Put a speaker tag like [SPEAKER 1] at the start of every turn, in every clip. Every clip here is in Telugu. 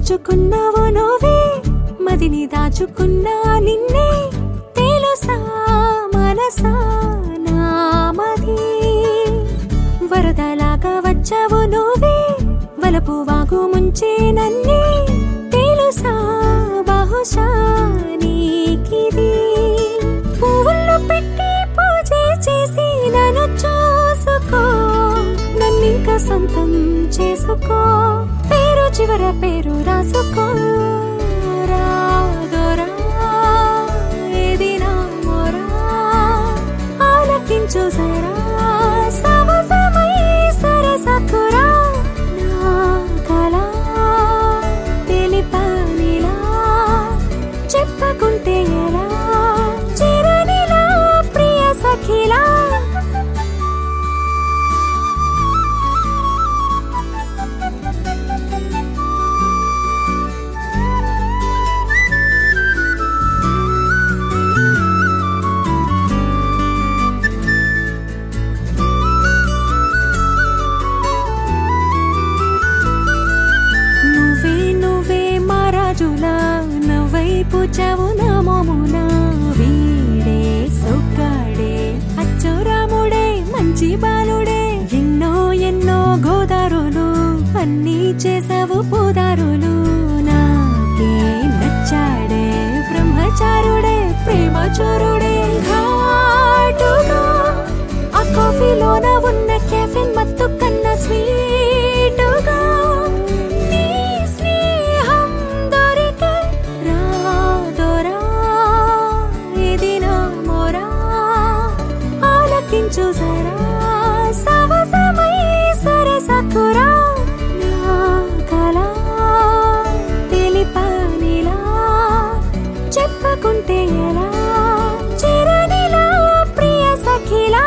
[SPEAKER 1] దోచుకున్నావు నువ్వే మదిని దాచుకున్నా నిన్నే తెలుసా మనసా నామది వరదలాగా వచ్చావు నువ్వే వలపు వాగు ముంచే నన్నే తెలుసా బహుశా నీకిది పువ్వుల్లో పెట్టి పూజ చేసి నన్ను చూసుకో నన్నింక సొంతం చేసుకో పేరు చివర పేరు రాసుకో రాదోరా ఏది నా మొరా ఆలకించు జరా సవసమై సరసకురా నా కళ తెలిపనిలా చెప్పకుంటే ఎలా చిరనిలా ప్రియ సఖిలా నువ్వే నువ్వే మా రాజులా నవ్వై పూచావు నా మోమున వీడే సొక్కాడే అచ్చోరాముడే మంచి బాలుడే ఎన్నో ఎన్నో గోదారులు అన్నీ చేసావు పోదారులు నాకే నచ్చాడే బ్రహ్మచారుడే ప్రేమ చోరుడే ఘాటుగా ఆ కాఫీలోన ఉన్న కెఫిన్ మత్తు కన్నా స్వీటుగా నీ స్నేహం దొరికే రాదోరా ఇది నా మొరా ఆలకించు జరా సవసమై సరసకురా నా కళ తెలిపనిలా చెప్పకుంటే ఎలా చిరనిలా ప్రియ సఖిలా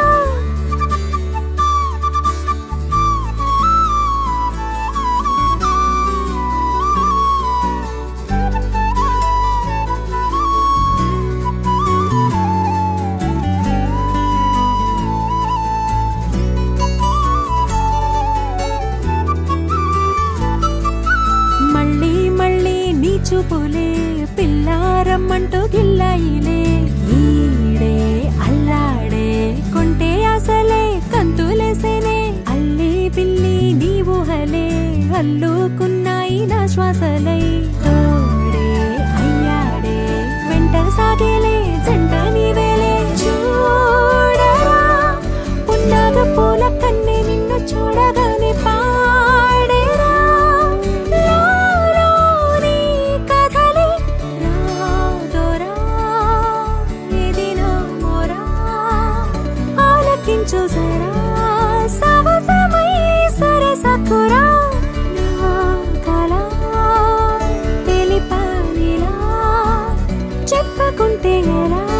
[SPEAKER 1] మళ్ళీ మళ్ళీ నీ చూపులే పిల్లారమ్మంటూ గిల్లాయిలే ఈడే అల్లాడే కొంటే అసలే కంతులేసేనే అల్లి పిల్లి నీ ఊహలే అల్లుకున్నాయి నా శ్వాసలై తోడే అయ్యాడే వెంట సాగేలే జంట నీవేలే చూడరా పున్నాగ పూల కన్నే నిన్ను చూడగానే పాడేరా లోలోని కథలే రాదోరా ఇది నా మొరా ఆలకించు జరా సవసమై సరసకురా నా కళ తెలిపనిలా చెప్పకుంటే ఎలా